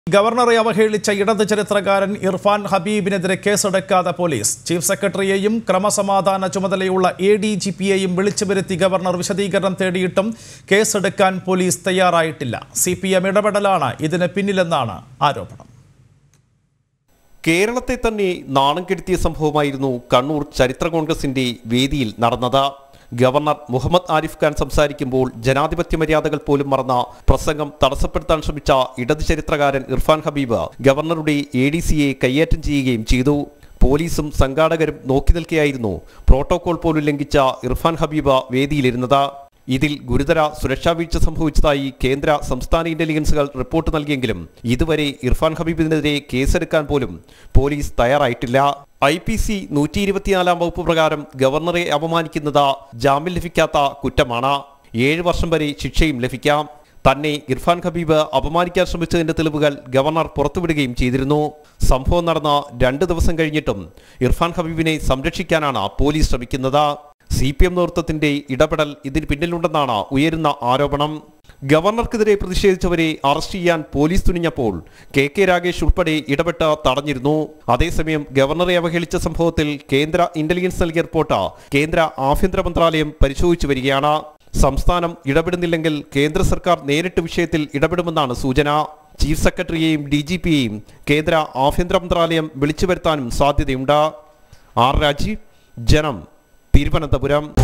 ഗവർണറെ അവഹേളിച്ച ഇടത് ചരിത്രകാരൻ ഇർഫാൻ ഹബീബിനെതിരെ കേസെടുക്കാതെ പോലീസ് ചീഫ് സെക്രട്ടറിയെയും ക്രമസമാധാന ചുമതലയുള്ള എ ഡി ജി പിയെയും വിളിച്ചു വരുത്തി ഗവർണർ വിശദീകരണം തേടിയിട്ടും കേസെടുക്കാൻ പോലീസ് തയ്യാറായിട്ടില്ല സി പി എം ഇടപെടലാണ് ഇതിന് പിന്നിലെന്നാണ് ആരോപണം കേരളത്തെ തന്നെ നാണം കെടുത്തിയ സംഭവമായിരുന്നു കണ്ണൂർ ചരിത്ര കോൺഗ്രസിന്റെ വേദിയിൽ നടന്നത് ഗവർണർ മുഹമ്മദ് ആരിഫ് ഖാൻ സംസാരിക്കുമ്പോൾ ജനാധിപത്യ മര്യാദകൾ പോലും മറന്ന പ്രസംഗം തടസ്സപ്പെടുത്താൻ ശ്രമിച്ച ഇടത് ചരിത്രകാരൻ ഇർഫാൻ ഹബീബ് ഗവർണറുടെ എ ഡി സിയെ കയ്യേറ്റം ചെയ്യുകയും ചെയ്തു പോലീസും സംഘാടകരും നോക്കി നിൽക്കെയായിരുന്നു പ്രോട്ടോകോൾ പോലും ലംഘിച്ച ഇർഫാൻ ഹബീബ് വേദിയിലിരുന്നത് ഇതിൽ ഗുരുതര സുരക്ഷാ വീഴ്ച സംഭവിച്ചതായി കേന്ദ്ര സംസ്ഥാന ഇന്റലിജൻസുകൾ റിപ്പോർട്ട് നൽകിയെങ്കിലും ഇതുവരെ ഇർഫാൻ ഹബീബിനെതിരെ കേസെടുക്കാൻ പോലും പോലീസ് തയ്യാറായിട്ടില്ല ഐ പി സി നൂറ്റി ഇരുപത്തിനാലാം വകുപ്പ് പ്രകാരം ഗവർണറെ അപമാനിക്കുന്നത് ജാമ്യം ലഭിക്കാത്ത കുറ്റമാണ് ഏഴ് വർഷം വരെ ശിക്ഷയും ലഭിക്കാം തന്നെ ഇർഫാൻ ഹബീബ് അപമാനിക്കാൻ ശ്രമിച്ചതിന്റെ തെളിവുകൾ ഗവർണർ പുറത്തുവിടുകയും ചെയ്തിരുന്നു സംഭവം നടന്ന രണ്ട് ദിവസം കഴിഞ്ഞിട്ടും ഇർഫാൻ ഹബീബിനെ സംരക്ഷിക്കാനാണ് പോലീസ് ശ്രമിക്കുന്നത് സി പി എം നേതൃത്വത്തിന്റെ ഇടപെടൽ ഇതിന് പിന്നിലുണ്ടെന്നാണ് ഉയരുന്ന ആരോപണം ഗവർണർക്കെതിരെ പ്രതിഷേധിച്ചവരെ അറസ്റ്റ് ചെയ്യാൻ പോലീസ് തുനിഞ്ഞപ്പോൾ കെ കെ രാഗേഷ് ഉൾപ്പെടെ ഇടപെട്ട് തടഞ്ഞിരുന്നു അതേസമയം ഗവർണറെ അവഹേളിച്ച സംഭവത്തിൽ കേന്ദ്ര ഇന്റലിജൻസ് നൽകിയ റിപ്പോർട്ട് കേന്ദ്ര ആഭ്യന്തര മന്ത്രാലയം പരിശോധിച്ചു വരികയാണ് സംസ്ഥാനം ഇടപെടുന്നില്ലെങ്കിൽ കേന്ദ്ര സർക്കാർ നേരിട്ട് വിഷയത്തിൽ ഇടപെടുമെന്നാണ് സൂചന ചീഫ് സെക്രട്ടറിയെയും ഡി ജി പിയെയും കേന്ദ്ര ആഭ്യന്തര മന്ത്രാലയം വിളിച്ചു വരുത്താനും സാധ്യതയുണ്ട് ആർ രാജീവ് ജനം തിരുവനന്തപുരം